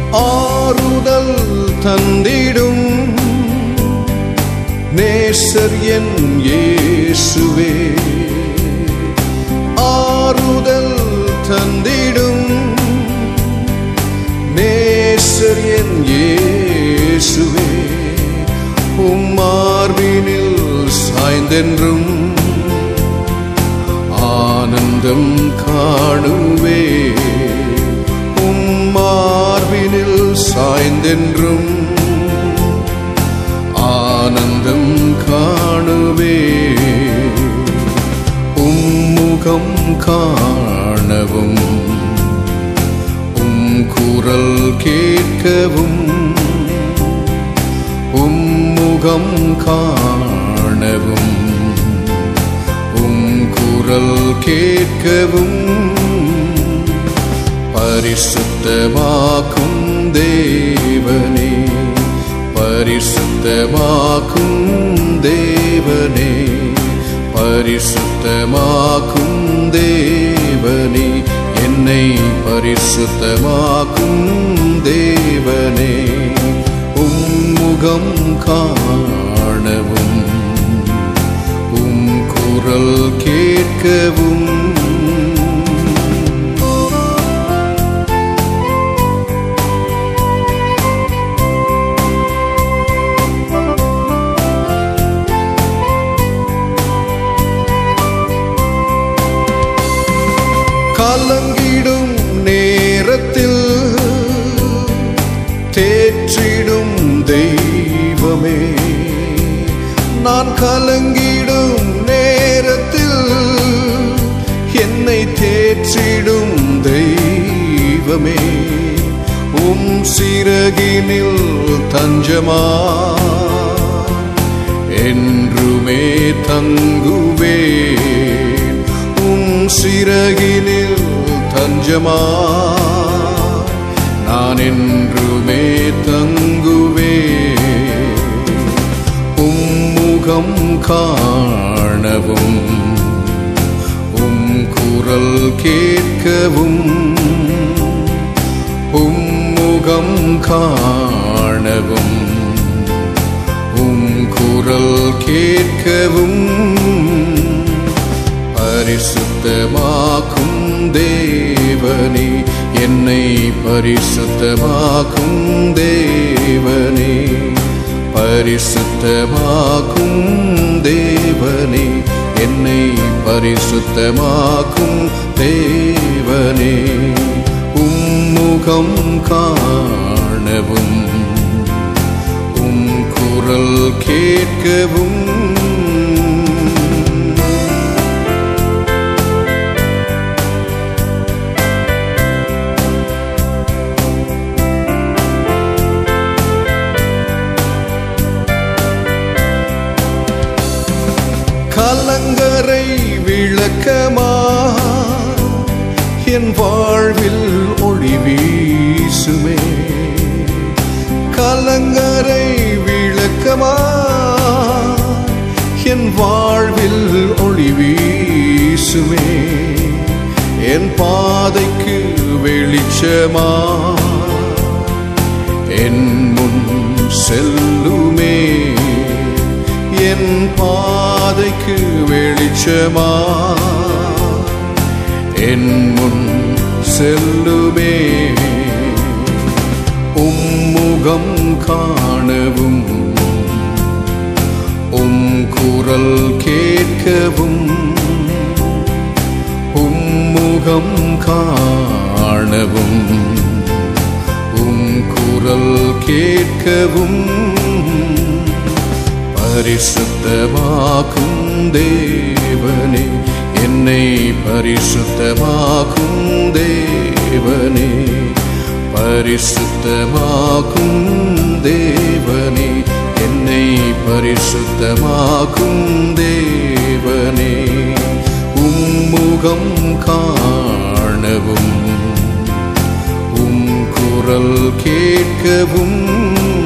ஆறுதல் தந்திடும் நேசர் என் இயேசுவே ஆறுதல் தந்திடும் நேசர் என் இயேசுவே உம்மார்பினில் சாய்ந்தென்றும் ஆனந்தம் காணுவே உம்மார்பினில் சாய்ந்தென்றும் ஆனந்தம் காணுவே உம்முகம் காணவும் உம் குரல் கேட்கவும் உம்முகம் காணவும் உம் குரல் கேட்கவும் பரிசுத்தமாக்கும் தேவனே பரிசுத்தமாக்கும் தேவனே பரிசுத்தமாக்கும் தேவனே என்னை பரிசுத்தமாக்கும் தேவனே உம்முகம் காணவும் உம் குரல் கேட்கவும் கலங்கிடும் நேரத்தில் தேற்றிடும் தெய்வமே நான் கலங்கிடும் நேரத்தில் என்னை தேற்றிடும் தெய்வமே உம் சிறகினில் தஞ்சமா என்றுமே தங்குவேன் உம் சிறகினில் தஞ்சமா நான் என்றுமே தங்குவே உம்முகம் காணவும் உம் குரல் கேட்கவும் உம்முகம் காணவும் உம் குரல் கேட்கவும் பரிசுத்தமாக்கும் தேவனே என்னை பரிசுத்தமாக்கும் தேவனே பரிசுத்தமாக்கும் தேவனே என்னை பரிசுத்தமாக்கும் தேவனே உம்முகம் காணவும் உம் குரல் கேட்கவும் கலங்கரை விளக்கமா என் வாழ்வில் ஒளி வீசுமே கலங்கரை விளக்கமா என் வாழ்வில் ஒளி வீசுமே என் பாதைக்கு வெளிச்சமா என் முன் செல்லுமே என் பாதைக்கு வெளிச்சமா என் முன் செல்லுமே உம்முகம் காணவும் உம் குரல் கேட்கவும் உம்முகம் காணவும் உம் குரல் கேட்கவும் பரிசுத்தமாக்கும் தேவனே என்னை பரிசுத்தமாக்கும் தேவனே பரிசுத்தமாக்கும் தேவனே என்னை பரிசுத்தமாக்கும் தேவனே உம்முகம் காணவும் உம் குரல் கேட்கவும்